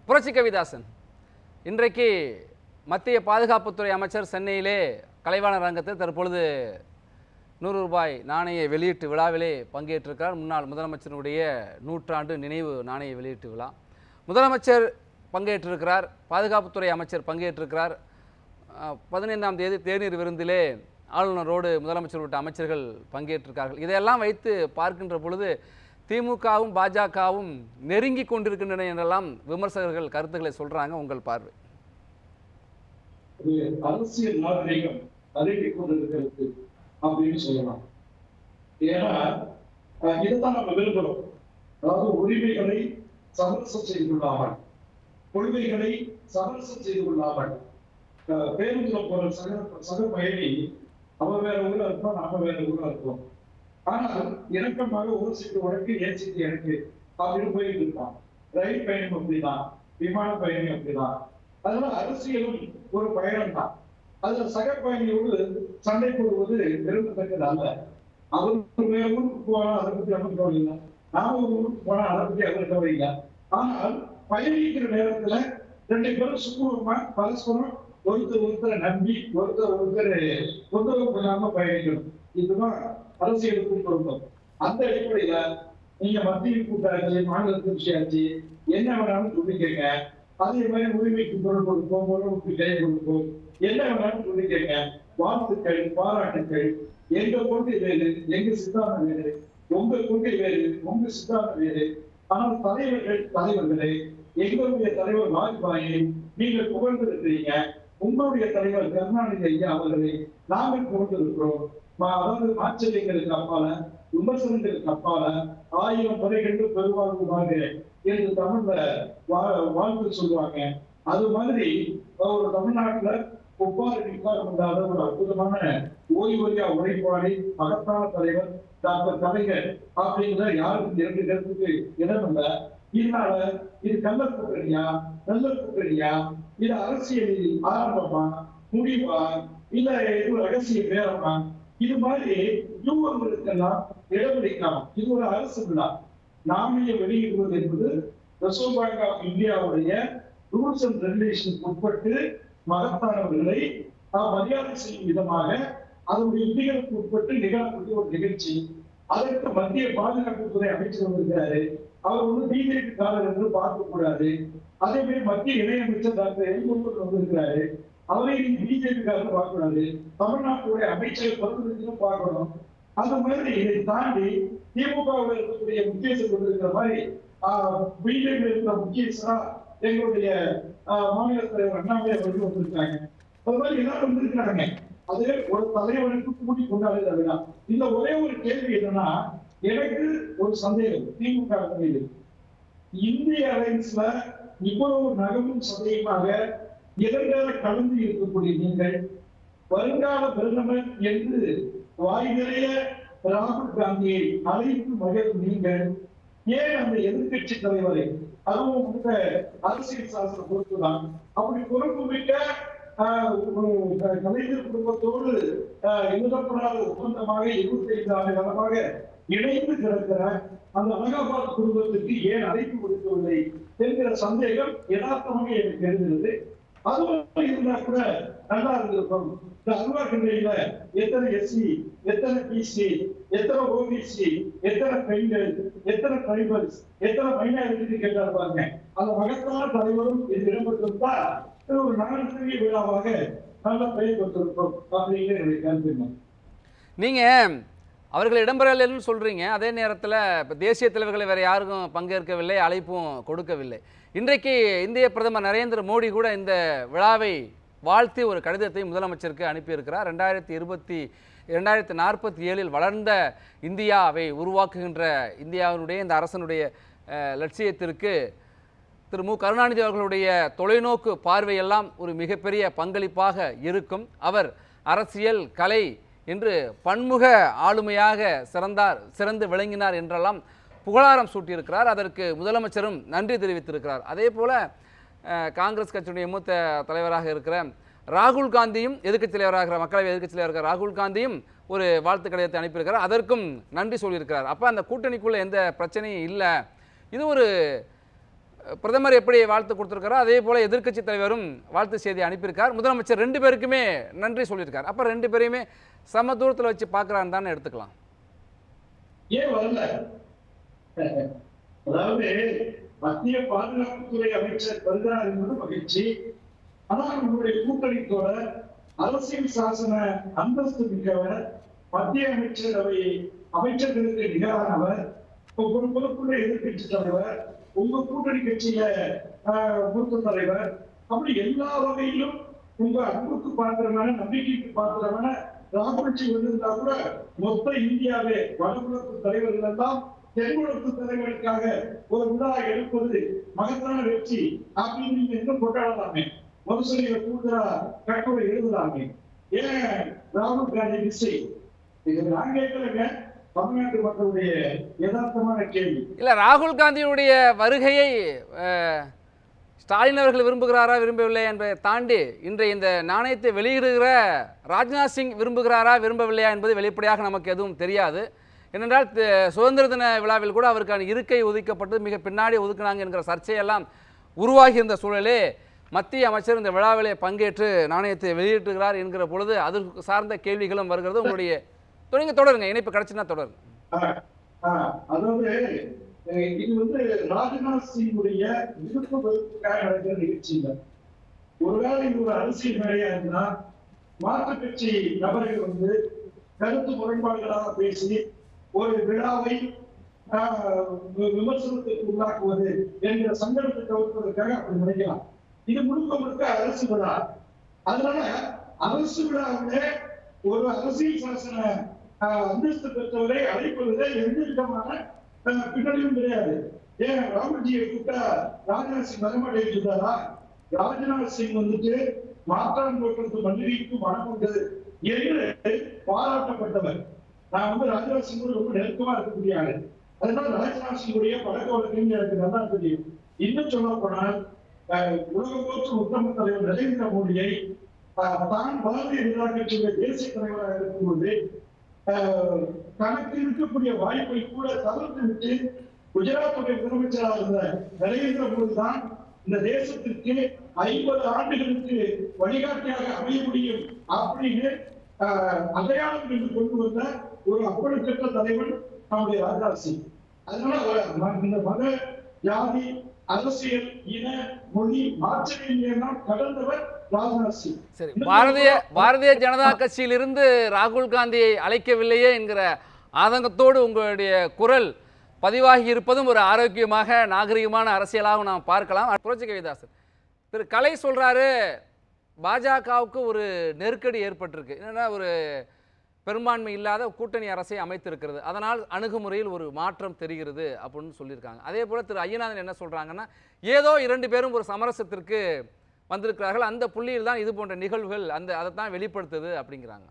புரட்சி கவிதாசன் இன்றைக்கு மத்திய பாதுகாப்புத்துறை அமைச்சர் சென்னையிலே கலைவாணர் ரங்கத்தில் தற்பொழுது நூறு ரூபாய் நாணய வெளியீட்டு விழாவிலே பங்கேற்றிருக்கிறார் முன்னாள் முதலமைச்சருடைய நூற்றாண்டு நினைவு நாணய வெளியீட்டு விழா முதலமைச்சர் பங்கேற்றிருக்கிறார் பாதுகாப்புத்துறை அமைச்சர் பங்கேற்றிருக்கிறார் அஹ், பதினைந்தாம் தேதி தேநீர் விருந்திலே ஆளுநரோடு முதலமைச்சர் உள்ளிட்ட அமைச்சர்கள் பங்கேற்றிருக்கார்கள் இதையெல்லாம் வைத்து பார்க்கின்ற பொழுது திமுகவும் பாஜகவும் நெருங்கி கொண்டிருக்கின்றன என்றெல்லாம் விமர்சகர்கள் கருத்துக்களை சொல்றாங்க உங்கள் பார்வை ஒரு அரசியல் நாகரிகம் அருகி கொண்டிருக்கிறது அப்படின்னு சொல்லலாம் ஏன்னா அஹ், இதுதான் நம்ம விரும்புகிறோம் அதாவது உரிமைகளை சமரசம் செய்து கொள்ளாமல் கொள்கைகளை சமரசம் செய்து கொள்ளாமல் அஹ், பேருந்துல போற சக சக பயணி அவன் வேற ஊர்ல இருப்பான் நாம வேற ஊர்ல இருப்போம் ஆனால் இணக்கமாக ஒரு சீட்டு உனக்கு ஏன் சீட்டு எனக்கு அப்படின்னு போயிட்டு இருப்பான் ரயில் பயணம் அப்படிதான் விமான பயணம் அப்படிதான் அதனால அரசியலும் ஒரு பயணம் தான் அதுல சக பயணியோடு சண்டை போடுவது விரும்பத்தக்கது அல்ல அவர் வேற ஊருக்கு போனா அதை பத்தி நமக்கு கவலை இல்லை நாம ஒரு ஊருக்கு போனா அதை பத்தி அவருக்கு கவலை இல்லை ஆனால் பயணிக்கிற நேரத்துல ரெண்டு பேரும் சுமூகமா பரஸ்பரம் ஒருத்தர் ஒருத்தரை நம்பி ஒருத்தர் ஒருத்தர் தொந்தரவு பண்ணாம பயணிக்கணும் இதுதான் அரசியலுக்கும் பொருத்தம் அந்த அடிப்படையில நீங்க மத்திய கூட்டாட்சி மாநிலத்தின் விஷயாச்சு என்ன வேணாலும் சொல்லிக்கங்க அதே மாதிரி உரிமைக்கு குரல் கொடுப்போம் உறவுக்கு கை கொடுப்போம் என்ன வேணாலும் சொல்லிக்கங்க வாழ்த்துக்கள் பாராட்டுக்கள் எங்க கொள்கை வேறு எங்க சித்தாந்தம் வேறு உங்க கொள்கை வேறு உங்க சித்தாந்தம் வேறு ஆனால் தலைவர்கள் தலைவர்களே எங்களுடைய தலைவர் வாஜ்பாயை நீங்கள் புகழ்ந்திருக்கிறீங்க உங்களுடைய தலைவர் கருணாநிதி ஐயா அவர்களை நாங்கள் புகழ்ந்திருக்கிறோம் மா- அதாவது ஆச்சரியங்களுக்கு அப்பால விமர்சனங்களுக்கு அப்பால ஆயிரம் படைகள் பெருவாழ்வுவாங்க என்று தமிழ்ல வா- வாழ்த்து சொல்லுவாங்க அது மாதிரி ஒரு தமிழ்நாட்டுல ஒவ்வாறு நிற்கார் கொண்டாத ஒரு அற்புதமான ஓய்வொழியா உழைப்பாளி மகத்தான தலைவர் டாக்டர் கலைஞர் அப்படிங்கிற யாருக்கும் இரண்டு கருத்துக்கு இடம் இல்லை இதனால இது கள்ள கூட்டணியா நல்ல கூட்டணியா இது அரசியலில் ஆரம்பமா முடிவா இல்ல இது ஒரு ரகசிய பேரமா இது மாதிரி யூகங்களுக்கெல்லாம் இடமளிக்கலாம் இது ஒரு அரசு விழா நாணய வெளியிடுவது என்பது ரிசர்வ் பேங்க் ஆஃப் இந்தியாவுடைய ரூல்ஸ் அண்ட் ரெகுலேஷன் உட்பட்டு மகத்தானவர்களை நாம் மரியாதை செய்யும் விதமாக அதனுடைய விதிகளுக்கு உட்பட்டு நிகழக்கூடிய ஒரு நிகழ்ச்சி அதற்கு மத்திய பாதுகாப்புத்துறை அமைச்சர் வந்திருக்கிறாரு அவர் வந்து பிஜேபி காரர் என்று பார்க்க கூடாது அதே மாதிரி மத்திய இணையமைச்சர் டாக்டர் எல்முருகன் வந்திருக்கிறாரு அவரை நீங்க பிஜேபி காரர் பார்க்க கூடாது தமிழ்நாட்டுடைய அமைச்சர் பிரதிநிதிகளும் பார்க்கணும் அந்த மாதிரி இதை தாண்டி திமுகவில் இருக்கக்கூடிய முக்கியஸ்தர் இருக்கிற மாதிரி பிஜேபி இருக்கிற முக்கியஸ்தரா எங்களுடைய ஆஹ், மாநில தலைவர் அண்ணாமலை அவர்கள் வந்திருக்காங்க அது மாதிரி எல்லாரும் வந்திருக்கிறாங்க அது ஒரு தலைவனுக்கு கூடி கொண்டாடுகிற விழா இந்த ஒரே ஒரு கேள்வி என்னன்னா எனக்கு ஒரு சந்தேகம் திமுக மீது இந்திய அலைன்ஸ்ல இவ்வளவு நகமும் சதயமாக இரண்டாக கலந்து இருக்கக்கூடிய நீங்கள் வருங்கால பிரதமர் என்று வாய் நிறைய ராகுல் காந்தியை அழைத்து மகிழும் நீங்கள் ஏன் அந்த எதிர்க்கட்சி தலைவரை அதுவும் உங்க அரசியல் சாசனம் பொறுத்துதான் அப்படி பொறுப்பு மிக்க ஆஹ், ஒரு கலைஞர் குடும்பத்தோடு ஆஹ், எழுதப்படாத ஒப்பந்தமாக இருபத்தி ஐந்து ஆண்டு காலமாக இணைந்து கிடக்கிற அந்த அலகாபாத் குடும்பத்துக்கு ஏன் அழைப்பு கொடுக்கவில்லை என்கிற சந்தேகம் யதார்த்தமாக எனக்கு எழுகிறது அதுவும் இருந்தா கூட நல்லா இருந்திருக்கும் இந்த அல்வா கண்டையில எத்தனை எஸ்சி எத்தனை பிசி எத்தனை ஓபிசி எத்தனை பெண்கள் எத்தனை ட்ரைபல்ஸ் எத்தனை மைனாரிட்டி கேட்டார் பாருங்க அந்த மகத்தான தலைவரும் இது இடம்பெற்றிருந்தா இது ஒரு நாகரிக விழாவாக நல்ல பெயர் பெற்றிருக்கும் அப்படிங்கிற என்னுடைய கருத்து நீங்க அவர்கள் இடம்பெறலைன்னு சொல்றீங்க அதே நேரத்தில் இப்போ தேசிய தலைவர்களை வேற யாருக்கும் பங்கேற்கவில்லை அழைப்பும் கொடுக்கவில்லை இன்றைக்கு இந்திய பிரதமர் நரேந்திர மோடி கூட இந்த விழாவை வாழ்த்தி ஒரு கடிதத்தை முதலமைச்சருக்கு அனுப்பியிருக்கிறார் ரெண்டாயிரத்தி இருபத்தி ரெண்டாயிரத்தி நாற்பத்தி ஏழில் வளர்ந்த இந்தியாவை உருவாக்குகின்ற இந்தியாவினுடைய இந்த அரசனுடைய அஹ், லட்சியத்திற்கு திரு மு கருணாநிதி அவர்களுடைய தொலைநோக்கு பார்வையெல்லாம் ஒரு மிகப்பெரிய பங்களிப்பாக இருக்கும் அவர் அரசியல் கலை என்று பன்முக ஆளுமையாக சிறந்தார் சிறந்து விளங்கினார் என்றெல்லாம் புகழாரம் சூட்டியிருக்கிறார் அதற்கு முதலமைச்சரும் நன்றி தெரிவித்திருக்கிறார் அதே போல அஹ், காங்கிரஸ் கட்சியுடைய மூத்த தலைவராக இருக்கிற ராகுல் காந்தியும் எதிர்க்கட்சி தலைவராக மக்களவை எதிர்க்கட்சி தலைவராக ராகுல் காந்தியும் ஒரு வாழ்த்து கடிதத்தை அனுப்பியிருக்கிறார் அதற்கும் நன்றி சொல்லியிருக்கிறார் அப்போ அந்த கூட்டணிக்குள்ள எந்த பிரச்சனையும் இல்லை இது ஒரு பிரதமர் எப்படி வாழ்த்து கொடுத்துருக்காரோ அதே போல எதிர்க்கட்சி தலைவரும் வாழ்த்து செய்தி அனுப்பியிருக்கார் முதலமைச்சர் ரெண்டு பேருக்குமே நன்றி சொல்லியிருக்கார் அப்போ ரெண்டு பேரையுமே சம தூரத்தில் வச்சு பார்க்குறான்னு தானே எடுத்துக்கலாம் ஏன் வரல அதாவது மத்திய பாதுகாப்புத்துறை அமைச்சர் வருகிறார் என்பது மகிழ்ச்சி ஆனால் நம்முடைய கூட்டணித்தோட அரசியல் சாசன அந்தஸ்து மிக்கவர் மத்திய அமைச்சரவை அமைச்சர்களுக்கு நிகரானவர் ஒரு பொறுப்புள்ள எதிர்கட்சி தலைவர் உங்க கூட்டணி கட்சியில ஆஹ், மூத்த தலைவர் அப்படி எல்லா வகையிலும் உங்க அன்புக்கு பாத்திரமான நம்பிக்கைக்கு பாத்திரமான ராகுல்ஜி வந்திருந்தா கூட மொத்த இந்தியாவே வடகுலத்து தலைவர்கள் எல்லாம் தென்குலத்து தலைவர்களுக்காக ஒரு விழா எடுப்பது மகத்தான வெற்றி அப்படின்னு நீங்க இன்னும் கொண்டாடலாமே மறுசொலியில கூடுதலா கட்டுரை எழுதலாமே ஏன் ராகுல் காந்தி மிஸ்ஸை இது நான் கேட்கலங்க தமிழ்நாட்டு மக்களுடைய யதார்த்தமான கேள்வி இல்லை ராகுல் காந்தியுடைய வருகையை அஹ், ஸ்டாலின் அவர்கள் விரும்புகிறாரா விரும்பவில்லை என்பதை தாண்டி இன்றைய இந்த நாணயத்தை வெளியிடுகிற ராஜ்நாத் சிங் விரும்புகிறாரா விரும்பவில்லையா என்பது வெளிப்படையாக நமக்கு எதுவும் தெரியாது ஏனென்றால் த- சுதந்திர தின விழாவில் கூட அவருக்கான இருக்கை ஒதுக்கப்பட்டு மிக பின்னாடி ஒதுக்குனாங்க என்கிற சர்ச்சையெல்லாம் உருவாகி இருந்த சூழலே மத்திய அமைச்சர் இந்த விழாவிலே பங்கேற்று நாணயத்தை வெளியிட்டுகிறார் என்கிற பொழுது அது சார்ந்த கேள்விகளும் வருகிறது உங்களுடைய தொடங்க தொடருங்க இணைப்பு கிடைச்சுன்னா தொடருங்க ஆஹ் ஆஹ் அதாவது அஹ் இது வந்து ராஜ்நாத் சிங்குடைய விருப்ப வெறுப்புக்காக நடக்கிற நிகழ்ச்சி இல்லை ஒருவேளை இது ஒரு அரசியல் வேலையா இருந்தா மாற்றுக் கட்சி நபர்கள் வந்து கருத்து முரண்பாடுகளாக பேசி ஒரு விழாவை ஆஹ், வி- விமர்சனத்துக்கு உள்ளாக்குவது என்கிற சங்கடத்தை தவிர்ப்பதற்காக அப்படி நினைக்கலாம் இது முழுக்க முழுக்க அரசு விழா அதனால அரசு விழாவிலே ஒரு அரசியல் சாசன ஆஹ், அந்தஸ்து பெற்றவரை அழைப்பதில் எந்த விதமான ஆஹ், பின்னடைவும் கிடையாது ஏன் ராமஜியை கூப்பிட்டா ராஜ்நாத் சிங் வரமாட்டேன்னு சொல்றாரா ராஜ்நாத் சிங் வந்துட்டு மாற்றான் தோற்றத்து மல்லிகைக்கு மனம் உண்டு என்று பாராட்டப்பட்டவர் நான் வந்து ராஜ்நாத் சிங்கோடு ரொம்ப நெருக்கமா இருக்கக்கூடிய ஆளு அதனால ராஜ்நாத் சிங்குடைய பழக்க வழக்கம் எனக்கு நல்லா தெரியும் இன்னும் சொல்ல போனால் ஆஹ், உலக போற்றும் உத்தம தலைவர் நரேந்திர மோடியை ஆஹ், தான் பாரதிய ஜனதா கட்சியுடைய தேசிய தலைவராக இருக்கும்போது ஆஹ், தனக்கு இருக்கக்கூடிய வாய்ப்பை கூட தவிர்த்து விட்டு குஜராத்துடைய முதலமைச்சராக இருந்த நரேந்திர மோடி தான் இந்த தேசத்திற்கு ஐம்பது ஆண்டுகளுக்கு வழிகாட்டியாக அமைய முடியும் அப்படின்னு ஆஹ், அடையாளம் என்று கொண்டு வந்த ஒரு அப்பழுக்கற்ற தலைவன் நம்முடைய ராஜ்நாத் சிங் அதனால அவர் இந்த மத ஜாதி அரசியல் இன மொழி மாற்றங்கள் கடந்தவர் ராஜ்நாத் சிங் சரி பாரதிய பாரதிய ஜனதா கட்சியிலிருந்து ராகுல் காந்தியை அழைக்கவில்லையே என்கிற ஆதங்கத்தோடு உங்களுடைய குரல் பதிவாகி இருப்பதும் ஒரு ஆரோக்கியமாக நாகரிகமான அரசியலாகவும் நாம் பார்க்கலாம் புரட்சி கவிதாசன் திரு கலை சொல்றாரு பாஜகவுக்கு ஒரு நெருக்கடி ஏற்பட்டிருக்கு என்னன்னா ஒரு பெரும்பான்மை இல்லாத கூட்டணி அரசை அமைத்திருக்கிறது அதனால் அணுகுமுறையில் ஒரு மாற்றம் தெரிகிறது அப்படின்னு சொல்லியிருக்காங்க அதே போல திரு ஐயநாதன் என்ன சொல்றாங்கன்னா ஏதோ இரண்டு பேரும் ஒரு சமரசத்திற்கு வந்திருக்கிறார்கள் அந்த புள்ளியில் தான் இது போன்ற நிகழ்வுகள் அந்த அதை தான் வெளிப்படுத்துது அப்படிங்கிறாங்க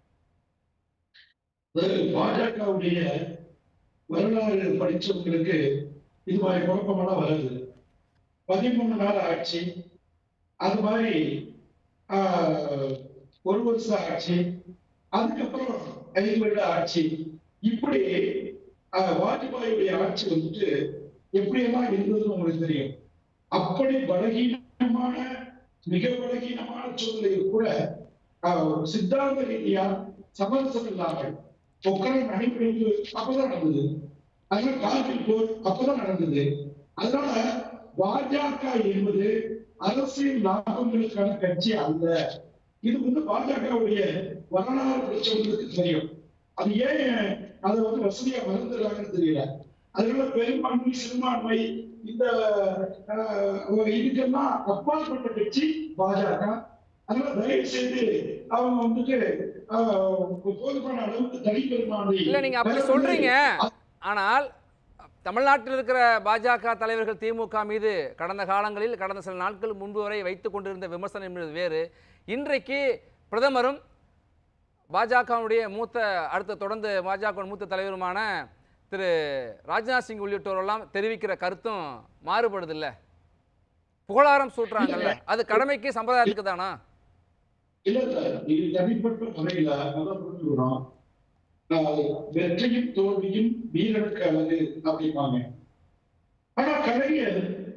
அதாவது பாஜகவுடைய வரலாறு படிச்சவங்களுக்கு இது மாதிரி குழப்பமெல்லாம் வராது பதிமூணு நாள் ஆட்சி அது மாதிரி ஆஹ், ஒரு வருஷம் ஆட்சி அதுக்கப்புறம் ஐந்து வருட ஆட்சி இப்படி ஆஹ், வாஜ்பாயுடைய ஆட்சி வந்துட்டு எப்படியெல்லாம் இருந்ததுன்னு உங்களுக்கு தெரியும் அப்படி பலகீனமான மிக பலகீனமான சூழ்நிலையில் கூட ஆஹ், சித்தாந்த ரீதியா சமரசம் இல்லாமல் பொக்கரம் நடைபெறுவது அப்பதான் நடந்தது அதனால கார்கில் போர் அப்பதான் நடந்தது அதனால பாஜக என்பது அரசியல் லாபங்களுக்கான கட்சி அல்ல இது வந்து பாஜகவுடைய வரலாறு படிச்சவங்களுக்கு தெரியும் அது ஏன் அதை வந்து வசதியா மறந்துடுறாங்கன்னு தெரியல அதனால பெரும்பான்மை சிறுபான்மை இந்த ஆஹ், இதுக்கெல்லாம் அப்பாற்பட்ட கட்சி பாஜக அதனால தயவு செய்து அவங்க வந்துட்டு ஆஹ், போதுமான அளவுக்கு தனிப்பெரும்பான்மை இல்ல நீங்க அப்படி சொல்றீங்க ஆனால் தமிழ்நாட்டில் இருக்கிற பாஜக தலைவர்கள் திமுக மீது கடந்த காலங்களில் கடந்த சில நாட்கள் முன்பு வரை வைத்துக் கொண்டிருந்த விமர்சனம் என்பது வேறு இன்றைக்கு பிரதமரும் பாஜகவுடைய மூத்த அடுத்த தொடர்ந்து பாஜக மூத்த தலைவருமான திரு ராஜ்நாத் சிங் உள்ளிட்டோரெல்லாம் தெரிவிக்கிற கருத்தும் மாறுபடுதில்ல புகழாரம் சூட்டுறாங்கல்ல அது கடமைக்கு சம்பிரதாயத்துக்கு தானா இல்ல இல்ல இது தனிப்பட்ட முறையில நல்லா புரிஞ்சுக்கணும் ஆஹ், வெற்றியும் தோல்வியும் வீரனுக்கு அழகு அப்படிம்பாங்க ஆனா கலைஞர்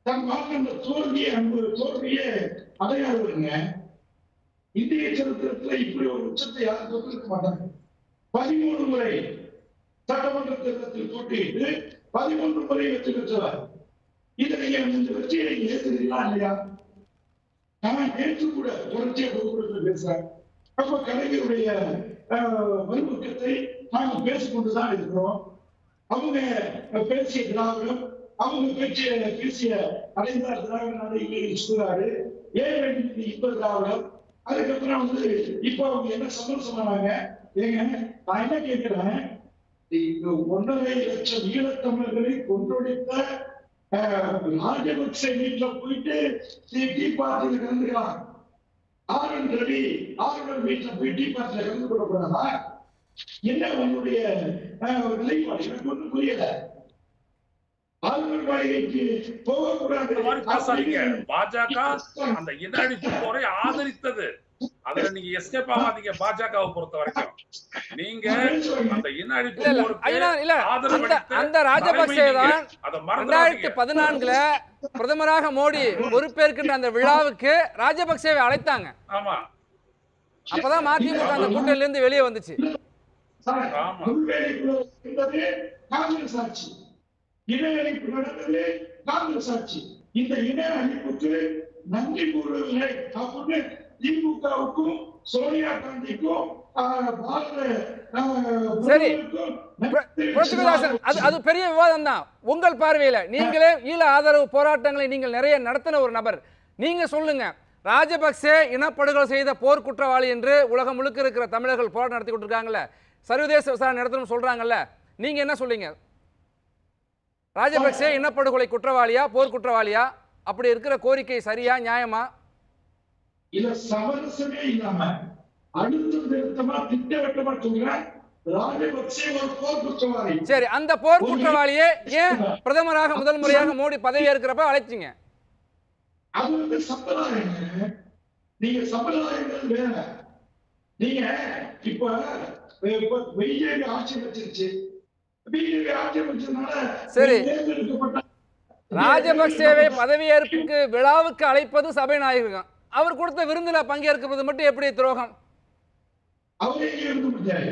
தன் வாழ்க்கை தோல்வியை அன்பு தோல்வியே அடையாதுங்க இந்திய சரித்திரத்துல இப்படி ஒரு உச்சத்தை யாரும் தொட்டிருக்க மாட்டாங்க பதிமூணு முறை சட்டமன்ற தேர்தலில் போட்டியிட்டு பதிமூன்று முறை வெற்றி பெற்றவர் இதை நீங்க இந்த வெற்றியை நீங்க ஏத்துக்கிறீங்களா இல்லையா நான் நேற்று கூட தொடர்ச்சியா பொதுக்கூடத்தில் பேசுறேன் அப்ப கலைஞருடைய ஆஹ், மறுபக்கத்தை நாங்கள் பேசிக்கொண்டுதான் இருக்கிறோம் அவங்க பேசிய திராவிடம் அவங்க பேசிய பேசிய அடைந்தார் திராவிட நாடு இல்லை சொல்றாரு ஏன் வேண்டும் இது இப்ப திராவிடம் அதுக்கப்புறம் வந்து இப்ப அவங்க என்ன சமரசமானாங்க ஏங்க நான் என்ன கேட்கிறேன் இந்த ஒன்றரை லட்சம் ஈழத்தமிழர்களை கொன்றொழித்த ஆஹ், ராஜபக்சே வீட்டுல போயிட்டு டீ டீ பார்ட்டியில கலந்துக்கலாம் ஆர்என் ரவி ஆர்என் வீட்டுல போய் டீ பார்ட்டியில கலந்து கொள்ளக்கூடாதா என்ன உன்னுடைய ஆஹ், நிலைப்பாடு எனக்கு ஒன்றும் புரியல ஆளுநர் மாளிகைக்கு போகக்கூடாது இந்த மாதிரி பேசாதீங்க பாஜக அந்த இன அழிப்பு போரை ஆதரித்தது அதுல நீங்க எஸ்கேப் ஆகாதீங்க பாஜகவை பொறுத்த வரைக்கும் நீங்க அந்த இன அழிப்பு இல்ல இல்ல போருக்கு ஐயா இல்ல ஆதரவு அந்த அளித்த அந்த ராஜபக்சே தலைமை தான் நீங்க. அதை ரெண்டாயிரத்தி மறந்துடாதீங்க பதினான்குல பிரதமராக மோடி பொறுப்பேற்கின்ற அந்த விழாவுக்கு ராஜபக்சேவை அழைத்தாங்க ஆமா அப்பதான் மதிமுக அந்த கூட்டணியில இருந்து வெளியே வந்துச்சு சார், ஆமா. உள்வேலைக்குள்ள இருந்தது காங்கிரஸ் ஆட்சி இன அழிப்பு நடந்தது காங்கிரஸ் ஆட்சி இந்த இன அழிப்புக்கு நன்றி கூறவில்லை அப்படின்னு திமுகவுக்கும் சோனியா காந்திக்கும் ஆஹ், பாரத ஆஹ், சரி. பிரதமருக்கும் புர- நன்றி புரட்சிகரதாசன் அது அது பெரிய விவாதம் தான் உங்கள் பார்வையில நீங்களே ஈழ ஆதரவு போராட்டங்களை நீங்கள் நிறைய நடத்தின ஒரு நபர் நீங்க சொல்லுங்க ராஜபக்சே இனப்படுகொலை செய்த போர் குற்றவாளி என்று உலகம் முழுக்க இருக்கிற தமிழர்கள் போராட்டம் நடத்தி கொண்டிருக்காங்கல்ல சர்வதேச விசாரணை நடத்தணும்னு சொல்றாங்கல்ல நீங்க என்ன சொல்றீங்க ராஜபக்சே இனப்படுகொலை குற்றவாளியா போர் குற்றவாளியா அப்படி இருக்கிற கோரிக்கை சரியா நியாயமா இல்ல சமரசமே இல்லாம அடுத்த நிறுத்தமா திட்டவட்டமா சொல்றேன் ராஜபக்சே ஒரு போர் குற்றவாளி சரி அந்த போர் குற்றவாளியே ஏன் பிரதமராக முதல் முறையாக மோடி பதவி ஏற்கிறப்ப அழைச்சிங்க அது வந்து சம்பிரதாயங்க நீங்க சம்பிரதாயங்கள் வேற நீங்க இப்ப இப்ப பிஜேபி ஆட்சி வச்சிருச்சு பிஜேபி ஆட்சி வச்சதுனால சரி. தேர்ந்தெடுக்கப்பட்ட ராஜபக்சேவை பதவியேற்புக்கு விழாவுக்கு அழைப்பது சபை நாயகம் அவர் கொடுத்த விருந்துல பங்கேற்கிறது மட்டும் எப்படி துரோகம் அவரே இங்க இருந்து முடிஞ்சாரு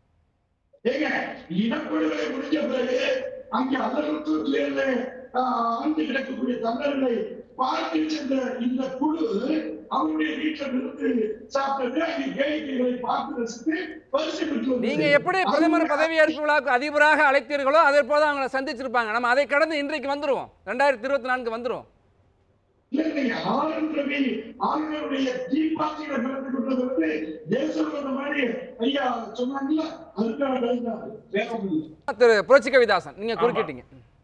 ஏங்க இனப்படுகொலை முடிஞ்ச பிறகு அங்கே அதற்கு ஆண்டு கிடக்கக்கூடிய தமிழர்களை பார்த்து சென்ற இந்த குழு அவருடைய வீட்டில் இருந்து சாப்பிட்டது அங்கே கேளிக்கைகளை பார்த்து ரசித்து பரிசு பெற்று வந்தது. நீங்க எப்படி பிரதமர் பதவியேற்பு விழாவுக்கு அதிபராக அழைத்தீர்களோ அதே போல அவங்களை சந்திச்சிருப்பாங்க நம்ம அதை கடந்து இன்றைக்கு வந்துருவோம் ரெண்டாயிரத்தி இருபத்தி நான்கு வந்துருவோம் இல்ல, இல்லைங்க. ஆளுநர் ரவி, ஆளுநருடைய தீபாவளியில கலந்து கொண்டது வந்து தேச விரோத மாதிரி ஐயா சொன்னாங்கல்ல அதுக்காக கலந்தாரு. வேற ஒண்ணும் இல்லை. திரு புரட்சி கவிதாசன் நீங்க குறுக்கிட்டீங்க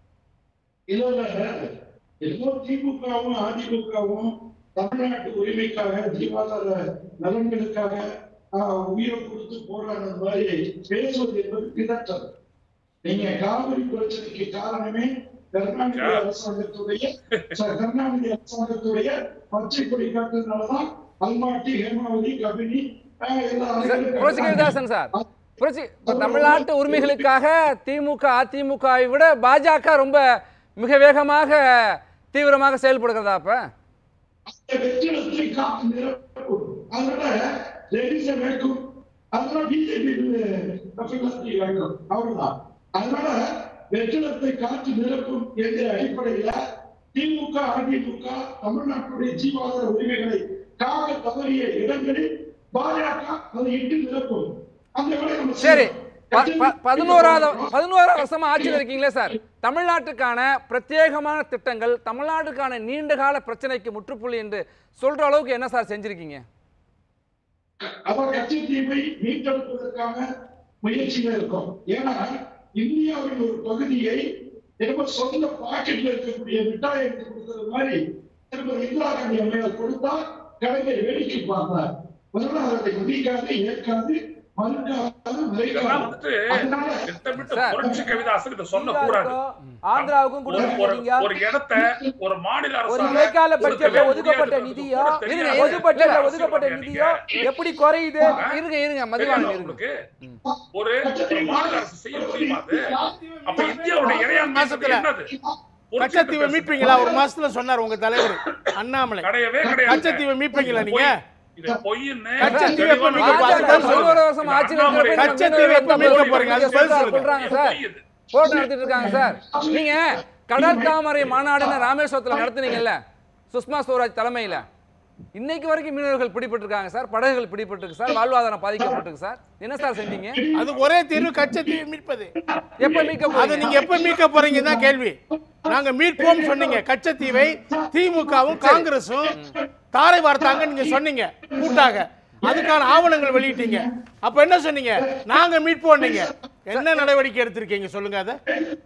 இல்ல இல்ல ஏதோ திமுகவும் அதிமுகவும் தமிழ்நாட்டு உரிமைக்காக ஜீவாதார நலன்களுக்காக ஆஹ், உயிரை கொடுத்து போராடுற மாதிரி பேசுவது என்பது பிதற்றம் நீங்க காவிரி பிரச்சனைக்கு காரணமே கருணாநிதி Yeah. அரசாங்கத்துடைய ச- கருணாநிதி அரசாங்கத்துடைய பச்சை கொடி காட்டுறதுனாலதான் அல்மாட்டி ஹேமாவதி கபினி ஆஹ், எல்லா சார், புரட்சி கவிதாசன் சார் புரட்சி இப்ப தமிழ்நாட்டு உரிமைகளுக்காக திமுக அதிமுகவை விட பாஜக ரொம்ப மிக வேகமாக தீவிரமாக செயல்படுகிறதா அப்ப வெற்றிடத்தை காத்து நிரப்பும் அதனால லேடிஸ வேக்கும் அதனால பிஜேபி வேக்கும் அவ்வளவுதான் அதனால வெற்றிடத்தை காத்து நிரப்பும் என்ற அடிப்படையில திமுக அதிமுக தமிழ்நாட்டுடைய ஜீவாதார உரிமைகளை காக்க தவறிய இடங்களில் பாஜக அதை இட்டு நிரப்பும் அந்த வேலையை நம்ம சரி செய்யணும். ப- ப- பதினோராவது பதினோராவது வருஷமா ஆட்சியில் இருக்கீங்களே சார் தமிழ்நாட்டுக்கான பிரத்யேகமான திட்டங்கள் தமிழ்நாட்டுக்கான நீண்ட கால பிரச்சனைக்கு முற்றுப்புள்ளி என்று சொல்ற அளவுக்கு என்ன சார் செஞ்சிருக்கீங்க அவர் கட்சித்தீவை மீட்டெடுப்பதற்கான முயற்சியில இருக்கும் ஏன்னா இந்தியாவின் ஒரு பகுதியை திரும்ப சொந்த பாக்கெட்ல இருக்கக்கூடிய மிட்டாய் எடுத்து கொடுத்தது மாதிரி திரும்ப இந்திரா காந்தி அம்மையார் கொடுத்தா கலைஞர் வேடிக்கை பார்த்தார் முதல்ல அதை மதிக்காது ஏற்காது மறுக்காது இதெல்லாம் விரைக்காது வந்துட்டு அதனால திட்டமிட்டு சார். புரட்சி கவிதாசன் இதை சொல்ல கூடாது ஆந்திராவுக்கும் ஒரு கொடுக்க ஒரு மாட்டீங்க ஒரு இடத்தை ஒரு மாநில ஒரு அரசாங்கம் இடைக்கால கொடுக்க பட்ஜெட்ல முடியாது ஒதுக்கப்பட்ட என்பது நிதியோ கூட தெரியாது. இருங்க, பொது பட்ஜெட்ல அரசியல் ஒதுக்கப்பட்ட வாதியா நிதியோ நீங்க? எப்படி குறையுது இருங்க இருங்க தெரியாதா மதிவாணன் இருங்க உங்களுக்கு ஒரு ஒரு மாநில அரசு செய்ய முடியுமா அது அப்ப இந்தியாவுடைய இறையாண்மை என்பது என்னது கச்சத்தீவை மீட்பீங்களா ஒரு மாசத்துல சொன்னார் உங்க தலைவர் அண்ணாமலை கிடையவே கிடையாது கச்சத்தீவை மீட்பீங்களா நீங்க இது பொய்ன்னு கச்சத்தீவை எப்ப மீட்க தெளிவான போறீங்க? பாஜக அது சொல்லுங்க. பதினோரு வருஷம் ஆட்சியில் இருக்கிற போய் நம்ம கச்சத்தீவை எப்ப மீனவர்கள் மீட்க போறீங்க? அது பதில் சொல்லுங்க. சொல்றாங்க சார் பொய் இது. போராட்டம் நடத்திட்டு இருக்காங்க சார் நீங்க கடல் தாமரை மாநாடுன்னு ராமேஸ்வரத்துல நடத்துனீங்கல்ல சுஷ்மா ஸ்வராஜ் தலைமையில இன்னைக்கு வரைக்கும் மீனவர்கள் பிடிபட்டு இருக்காங்க சார் படகுகள் பிடிபட்டிருக்கு சார் வாழ்வாதாரம் பாதிக்கப்பட்டிருக்கு சார் என்ன சார் செஞ்சீங்க அது ஒரே தீர்வு கச்சத்தீவை மீட்பது எப்ப மீட்க அதை போறீங்க நீங்க எப்ப மீட்க போறீங்க தான் கேள்வி நாங்க மீட்போம் சொன்னீங்க கச்சத்தீவை திமுகவும் காங்கிரஸும் தாரை வார்த்தாங்க நீங்க சொன்னீங்க கூட்டாக அதுக்கான ஆவணங்கள் வெளியிட்டீங்க அப்ப என்ன சொன்னீங்க நாங்க மீட்போம் நீங்க என்ன நடவடிக்கை எடுத்திருக்கீங்க சொல்லுங்க அதை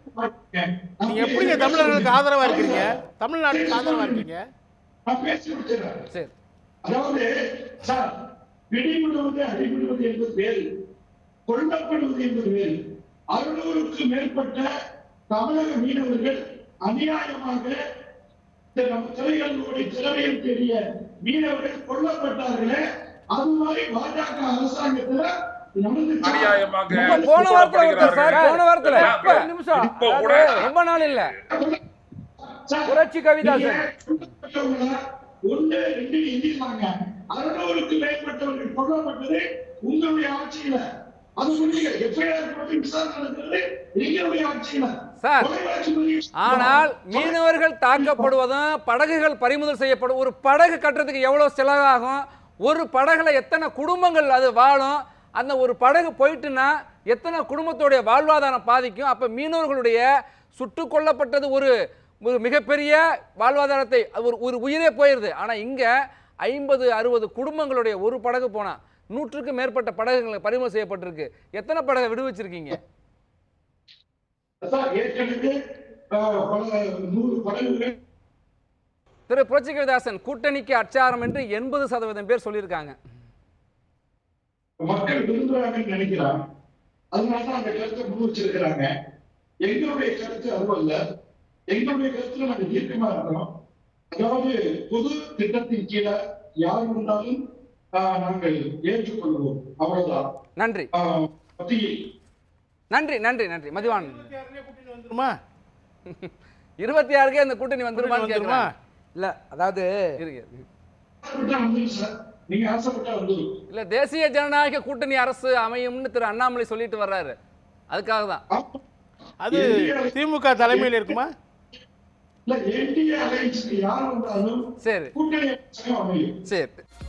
நீங்க எப்படிங்க தமிழர்களுக்கு ஆதரவா இருக்கீங்க தமிழ்நாட்டுக்கு ஆதரவா இருக்கீங்க நான் பேசி முடிச்சிடுறேன் சரி அதாவது சார் பிடிபடுவது அடிபடுவது என்பது வேறு கொல்லப்படுவது என்பது வேறு அறுநூறுக்கு மேற்பட்ட தமிழக மீனவர்கள் அநியாயமாக இந்த நம்ம சிறைகளுடைய சிறையில் தெரிய மீனவர்கள் கொல்லப்பட்டார்களே அது மாதிரி பாஜக அரசாங்கத்துல நடந்துச்சா? அநியாயமாக இப்ப போன வாரத்துல ஒருத்தர் சார் போன வாரத்துல இப்ப- இப்ப நிமிஷம் இப்போ கூட அது ரொம்ப நாள் இல்ல சார், புரட்சி கவிதாசன். நீங்க கொல்லப்பட்டவங்கள ஒன்று ரெண்டு எண்ணிருந்தாங்க அறுநூறுக்கு மேற்பட்டவர்கள் கொல்லப்பட்டது உங்களுடைய ஆட்சியில அது சொன்னீங்க எஃப்ஐஆர் போட்டு விசாரணை நடக்கிறது எங்களுடைய ஆட்சியில சார், தொலைக்காட்சி பதிவு- ஆனால் மீனவர்கள் தாக்கப்படுவதும் படகுகள் பறிமுதல் செய்யப்படும் ஒரு படகு கட்டுறதுக்கு எவ்வளவு செலவாகும் ஒரு படகுல எத்தனை குடும்பங்கள் அது வாழும் அந்த ஒரு படகு போயிட்டுனா எத்தனை குடும்பத்துடைய வாழ்வாதாரம் பாதிக்கும் அப்ப மீனவர்களுடைய சுட்டு கொல்லப்பட்டது ஒரு ஒரு மிகப்பெரிய வாழ்வாதாரத்தை அது ஒரு ஒரு உயிரே போயிருது ஆனா இங்க ஐம்பது அறுபது குடும்பங்களுடைய ஒரு படகு போனா நூற்றுக்கும் மேற்பட்ட படகுகள் பறிமுதல் செய்யப்பட்டிருக்கு எத்தனை படகை விடுவிச்சிருக்கீங்க சார், ஏற்கனவே அஹ், பல நூறு படகுகள் திரு புரட்சி கவிதாசன் கூட்டணிக்கு அச்சாரம் என்று எண்பது சதவீதம் பேர் சொல்லியிருக்காங்க மக்கள் விரும்புறாங்கன்னு நினைக்கிறாங்க அதனாலதான் அந்த கருத்தை முன் வச்சிருக்கிறாங்க எங்களுடைய கருத்து அதுவல்ல எங்களுடைய கருத்துல நாங்க தீர்க்கமா இருக்கிறோம் அதாவது பொது திட்டத்தின் கீழே யார் வந்தாலும் ஆஹ், நாங்கள் ஏற்றுக்கொள்வோம் அவ்வளவுதான் நன்றி ஆஹ், மத்தியில் நன்றி நன்றி நன்றி மதிவான் வந்துருமா இருபத்தி ஆறுக்கே அந்த கூட்டணி வந்துருமான்னு வந்துருமா கேட்குறாங்க இல்ல அதாவது இருங்க இருங்க. ஆசைப்பட்டா வந்துரும் சார் நீங்க ஆசைப்பட்டா வந்துரும் இல்ல தேசிய ஜனநாயக கூட்டணி அரசு அமையும்னு திரு அண்ணாமலை சொல்லிட்டு வர்றாரு அதுக்காக தான் ஆமா. அது திமுக தலைமையில் இருக்குமா இல்ல என்டிஏ அலைன்ஸ்க்கு யார் வந்தாலும் சரி கூட்டணி அரசாங்கம் அமையும் சரி